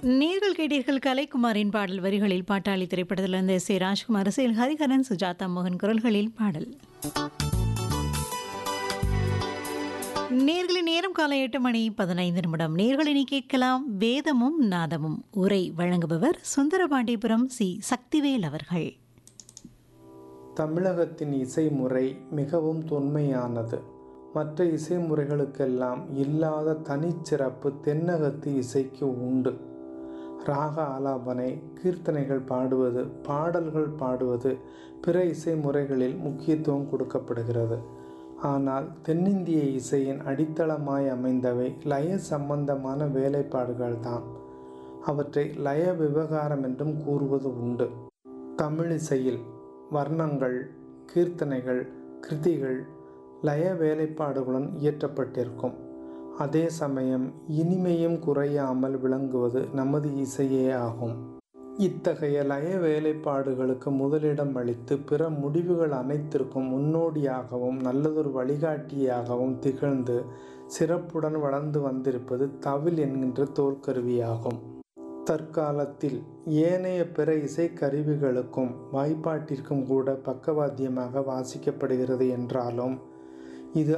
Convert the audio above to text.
நேர்கள் கேட்டீர்கள் கலைக்குமாரின் பாடல் வரிகளில் பாட்டாளி திரைப்படத்திலிருந்து எஸ் ஏ ராஜ்குமார் இசையில் ஹரிஹரன் சுஜாதா மோகன் குரல்களில் பாடல் நேர்களின் நேரம் காலை எட்டு மணி பதினைந்து நிமிடம் நேர்களினி கேட்கலாம் வேதமும் நாதமும் உரை வழங்குபவர் சுந்தரபாண்டிபுரம் சி சக்திவேல் அவர்கள் தமிழகத்தின் இசை முறை மிகவும் தொன்மையானது மற்ற இசை முறைகளுக்கெல்லாம் இல்லாத தனிச்சிறப்பு தென்னகத்து இசைக்கு உண்டு ராக ஆலாபனை கீர்த்தனைகள் பாடுவது பாடல்கள் பாடுவது பிற இசை முறைகளில் முக்கியத்துவம் கொடுக்கப்படுகிறது ஆனால் தென்னிந்திய இசையின் அடித்தளமாய் அமைந்தவை லய சம்பந்தமான வேலைப்பாடுகள்தான் அவற்றை லய விவகாரம் என்றும் கூறுவது உண்டு தமிழிசையில் வர்ணங்கள் கீர்த்தனைகள் கிருதிகள் லய வேலைப்பாடுகளுடன் இயற்றப்பட்டிருக்கும் அதே சமயம் இனிமையும் குறையாமல் விளங்குவது நமது இசையே ஆகும் இத்தகைய லய வேலைப்பாடுகளுக்கு முதலிடம் அளித்து பிற முடிவுகள் அனைத்திற்கும் முன்னோடியாகவும் நல்லதொரு வழிகாட்டியாகவும் திகழ்ந்து சிறப்புடன் வளர்ந்து வந்திருப்பது தவில் என்கின்ற தோற்கருவியாகும் தற்காலத்தில் ஏனைய பிற இசைக்கருவிகளுக்கும் வாய்ப்பாட்டிற்கும் கூட பக்கவாத்தியமாக வாசிக்கப்படுகிறது என்றாலும் இது